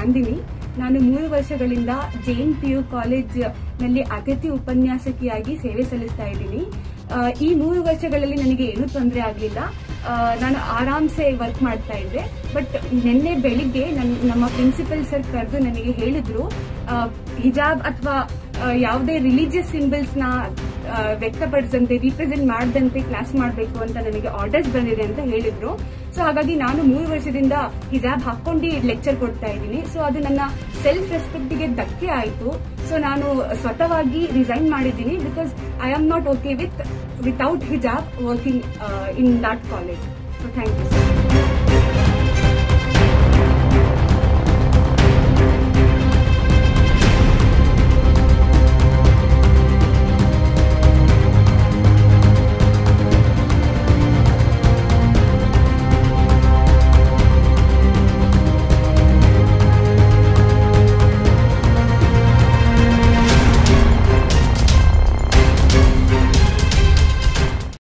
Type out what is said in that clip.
ಚಾಂದಿನಿ ನಾನು ಮೂರು ವರ್ಷಗಳಿಂದ ಜೈನ್ ಪಿ ಯು ಕಾಲೇಜ್ ನಲ್ಲಿ ಅತಿಥಿ ಉಪನ್ಯಾಸಕಿಯಾಗಿ ಸೇವೆ ಸಲ್ಲಿಸ್ತಾ ಇದ್ದೀನಿ ಆ, ಈ ಮೂರು ವರ್ಷಗಳಲ್ಲಿ ನನಗೆ ಏನೂ ತೊಂದರೆ ಆಗಲಿಲ್ಲ ನಾನು ಆರಾಮ್ಸೆ ವರ್ಕ್ ಮಾಡ್ತಾ ಇದ್ದೆ ಬಟ್ ನಿನ್ನೆ ಬೆಳಿಗ್ಗೆ ನನ್ ನಮ್ಮ ಪ್ರಿನ್ಸಿಪಲ್ ಸರ್ ಕರೆದು ನನಗೆ ಹೇಳಿದ್ರು ಹಿಜಾಬ್ ಅಥವಾ ಯಾವುದೇ ರಿಲಿಜಿಯಸ್ ಸಿಂಬಲ್ಸ್ ನ ಆ, ವ್ಯಕ್ತಪಡಿಸಂತೆ ರಿಪ್ರೆಸೆಂಟ್ ಮಾಡದಂತೆ ಕ್ಲಾಸ್ ಮಾಡಬೇಕು ಅಂತ ನನಗೆ ಆರ್ಡರ್ಸ್ ಬಂದಿದೆ ಅಂತ ಹೇಳಿದ್ರು ಸೊ ಹಾಗಾಗಿ ನಾನು ಮೂರು ವರ್ಷದಿಂದ ಹಿಜಾಬ್ ಹಾಕೊಂಡು ಲೆಕ್ಚರ್ ಕೊಡ್ತಾ ಇದ್ದೀನಿ ಸೊ ಅದು ನನ್ನ ಸೆಲ್ಫ್ ರೆಸ್ಪೆಕ್ಟ್ಗೆ ಧಕ್ಕೆ ಆಯಿತು ಸೊ ನಾನು ಸ್ವತಃವಾಗಿ ರಿಸೈನ್ ಮಾಡಿದ್ದೀನಿ because I am not okay with without hijab working in that college so thank you sir